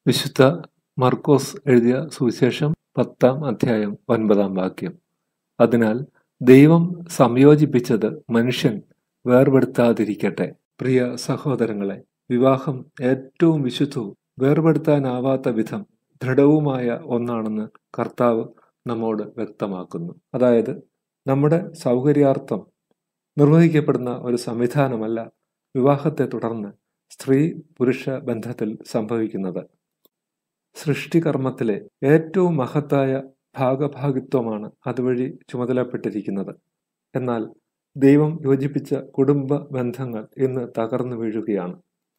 വിശുദ്ധ മർക്കോസ് എഴുതിയ സുവിശേഷം പത്താം അധ്യായം ഒൻപതാം വാക്യം അതിനാൽ ദൈവം സംയോജിപ്പിച്ചത് മനുഷ്യൻ വേർപെടുത്താതിരിക്കട്ടെ പ്രിയ സഹോദരങ്ങളെ വിവാഹം ഏറ്റവും വിശുദ്ധവും വേർപെടുത്താനാവാത്ത വിധം ദൃഢവുമായ ഒന്നാണെന്ന് കർത്താവ് നമ്മോട് വ്യക്തമാക്കുന്നു അതായത് നമ്മുടെ സൗകര്യാർത്ഥം നിർവഹിക്കപ്പെടുന്ന ഒരു സംവിധാനമല്ല വിവാഹത്തെ തുടർന്ന് സ്ത്രീ പുരുഷ ബന്ധത്തിൽ സംഭവിക്കുന്നത് സൃഷ്ടികർമ്മത്തിലെ ഏറ്റവും മഹത്തായ ഭാഗഭാഗിത്വമാണ് അതുവഴി ചുമതലപ്പെട്ടിരിക്കുന്നത് എന്നാൽ ദൈവം യോജിപ്പിച്ച കുടുംബ ബന്ധങ്ങൾ ഇന്ന് തകർന്നു വീഴുകയാണ്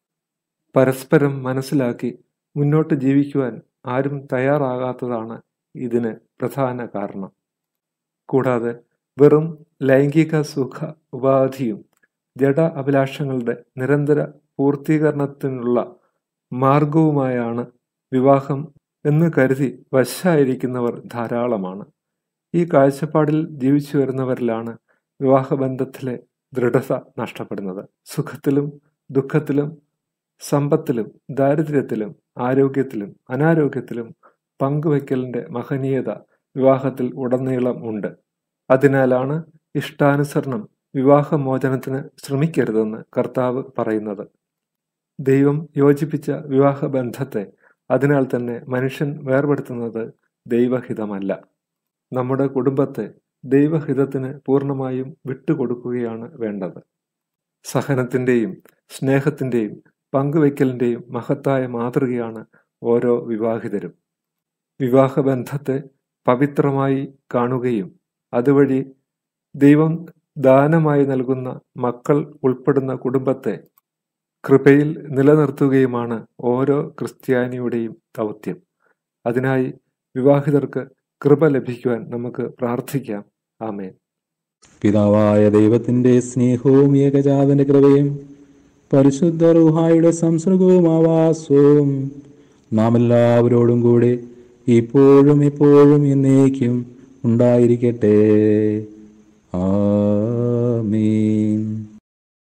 പരസ്പരം മനസ്സിലാക്കി മുന്നോട്ട് ജീവിക്കുവാൻ ആരും തയ്യാറാകാത്തതാണ് ഇതിന് പ്രധാന കാരണം കൂടാതെ വെറും ലൈംഗിക സുഖ ഉപാധിയും ജഡ അഭിലാഷങ്ങളുടെ നിരന്തര പൂർത്തീകരണത്തിനുള്ള മാർഗവുമായാണ് വിവാഹം എന്ന് കരുതി വശായിരിക്കുന്നവർ ധാരാളമാണ് ഈ കാഴ്ചപ്പാടിൽ ജീവിച്ചു വരുന്നവരിലാണ് വിവാഹബന്ധത്തിലെ ദൃഢത നഷ്ടപ്പെടുന്നത് സുഖത്തിലും ദുഃഖത്തിലും സമ്പത്തിലും ദാരിദ്ര്യത്തിലും ആരോഗ്യത്തിലും അനാരോഗ്യത്തിലും പങ്കുവയ്ക്കലിന്റെ മഹനീയത വിവാഹത്തിൽ ഉടനീളം ഉണ്ട് അതിനാലാണ് ഇഷ്ടാനുസരണം വിവാഹമോചനത്തിന് ശ്രമിക്കരുതെന്ന് കർത്താവ് പറയുന്നത് ദൈവം യോജിപ്പിച്ച വിവാഹബന്ധത്തെ അതിനാൽ തന്നെ മനുഷ്യൻ വേർപെടുത്തുന്നത് ദൈവഹിതമല്ല നമ്മുടെ കുടുംബത്തെ ദൈവഹിതത്തിന് പൂർണ്ണമായും വിട്ടുകൊടുക്കുകയാണ് വേണ്ടത് സഹനത്തിന്റെയും സ്നേഹത്തിന്റെയും പങ്കുവയ്ക്കലിന്റെയും മഹത്തായ മാതൃകയാണ് ഓരോ വിവാഹിതരും വിവാഹബന്ധത്തെ പവിത്രമായി കാണുകയും അതുവഴി ദൈവം ദാനമായി നൽകുന്ന മക്കൾ ഉൾപ്പെടുന്ന കുടുംബത്തെ കൃപയിൽ നിലനിർത്തുകയുമാണ് ഓരോ ക്രിസ്ത്യാനിയുടെയും ദൗത്യം അതിനായി വിവാഹിതർക്ക് കൃപ ലഭിക്കുവാൻ നമുക്ക് പ്രാർത്ഥിക്കാം ആമേൻ പിതാവായ ദൈവത്തിന്റെ സ്നേഹവും ഏകജാതന്റെ കൃപയും പരിശുദ്ധ റുഹായുടെ സംസർഗവും ആവാസവും നാം എല്ലാവരോടും കൂടെ ഇപ്പോഴും എപ്പോഴും എന്നേക്കും ഉണ്ടായിരിക്കട്ടെ ആ